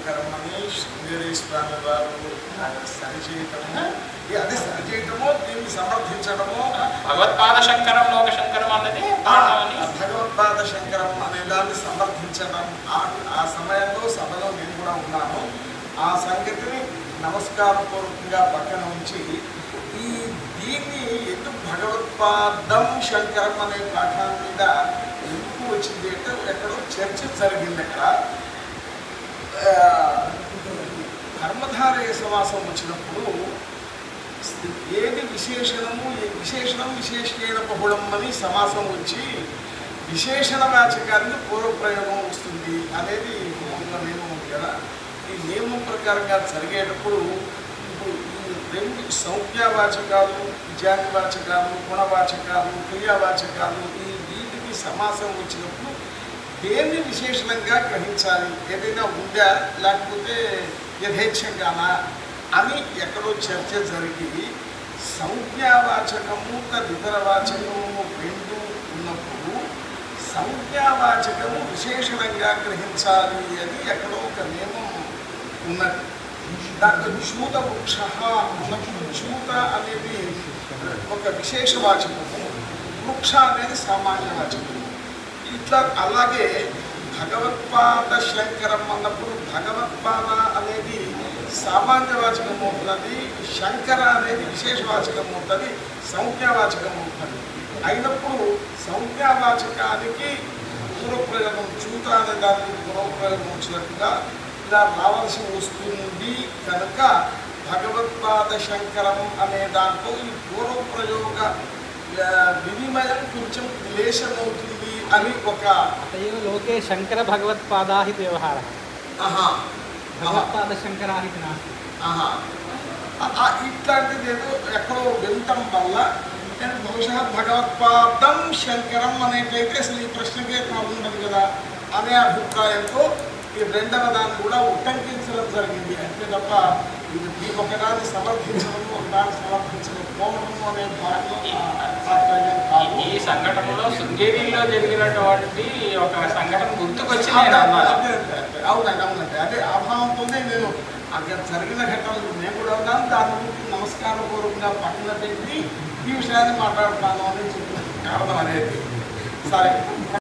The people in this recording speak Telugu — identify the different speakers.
Speaker 1: శంకరం అని శృంగేరి స్వామి వారు ఆయన సరిచేయటము ఈ అదే సరిచేయటము దీన్ని సమర్థించడము
Speaker 2: భగవత్పాద శంకరం లోక శంకరం అన్నది
Speaker 1: ఆ
Speaker 2: పాఠమని
Speaker 1: భగవత్పాద శంకరం అనే దాన్ని సమర్థించడం ఆ- ఆ సమయంలో సభలో నేను కూడా ఉన్నాను ఆ సంగతిని నమస్కారపూర్వకంగా పక్కన ఉంచి ఈ దీన్ని ఎందుకు భగవత్పాదం శంకరం అనే పాఠాల మీద ఎందుకు వచ్చింది అంటే ఎక్కడో చర్చ జరిగింది అక్కడ ఆ, కర్మధారయ సమాసం వచ్చినప్పుడు ఏది విశేషణము ఏ విశేషణం విశేషణ బహుళం అని సమాసం వచ్చి విశేషణ వాచకానికి పూర్వప్రయోగం వస్తుంది అనేది మామూలుగా నియమం ఉంది కదా ఈ నియమం ప్రకారంగా జరిగేటప్పుడు ఇప్పుడు ఈ రెండు సంజ్ఞావాచకాలు విజాంగవాచకాలు గుణవాచకాలు క్రియావాచకాలు ఈ వీటికి సమాసం వచ్చినప్పుడు దేన్ని విశేషణంగా గ్రహించాలి ఏదైనా ఉందా లేకపోతే యథేచ్ఛంగానా అని ఎక్కడో చర్చ జరిగి సంజ్ఞావాచకము తదితర వాచకము రెండు ఉన్నప్పుడు సంజ్ఞావాచకము విశేషణంగా గ్రహించాలి అని ఎక్కడో ఒక నియమం ఉన్నది దాంట్లో చ్యూత వృక్ష అన్నప్పుడు చ్యూత అనేది ఒక విశేషవాచకము వృక్ష అనేది సామాన్య వాచకము ఇట్లా అలాగే భగవత్పాద శంకరం అన్నప్పుడు భగవత్పాద అనేది సామాన్య వాచకం అవుతుంది శంకర అనేది విశేషవాచకం అవుతుంది సంజ్ఞావాచకం అవుతుంది అయినప్పుడు సంజ్ఞావాచకానికి పూర్వప్రయోగం చూత అనే దానికి పూర్వప్రయోగం వచ్చినట్టుగా ఇలా రావాల్సి వస్తుంది కనుక భగవత్పాద శంకరం అనే దాంట్లో ఈ పూర్వప్రయోగ ఆ, వినిమయం కొంచెం క్లేశమవుతుంది అని ఒక
Speaker 3: तयैव लोके शङ्करभगवत्पादाः इति व्यवहारः
Speaker 1: ఆహా ఆహా
Speaker 3: भगवत्पादशङ्कराः इति नास्ति
Speaker 1: ఆహా. ఆ- ఆ ఇట్లాంటిది ఏదో ఎక్కడో వినటం వల్ల నేను బహుశా భగవత్పాదం శంకరం అనేట్లయితే అసలు ఈ ప్రశ్నకే ఉండదు కదా అనే అభిప్రాయంతో ఈ రెండవ దాన్ని కూడా ఉట్టంకించడం జరిగింది అంతే తప్ప ఇది ఈ ఒకదాన్ని సమర్థించడం ఒకదాన్ని సమర్థించకపోవడం అనే భాగం తాత్పర్యం కాదు
Speaker 2: ఈ సంఘటనలో శృంగేరిలో జరిగినటువంటి ఒక సంఘటన గుర్తుకొచ్చి నేను అన్నాను
Speaker 1: అదే, అదే, అదే. అవునండి అవునండి అదే ఆ భావంతోనే నేను అక్కడ జరిగిన ఘటనలు నేను కూడా ఉన్నాను దాని గురించి నమస్కారపూర్వకంగా పక్కన పెట్టి ఈ విషయాన్ని మాట్లాడుతాను అని చెప్పిన కారణం అనేది సరే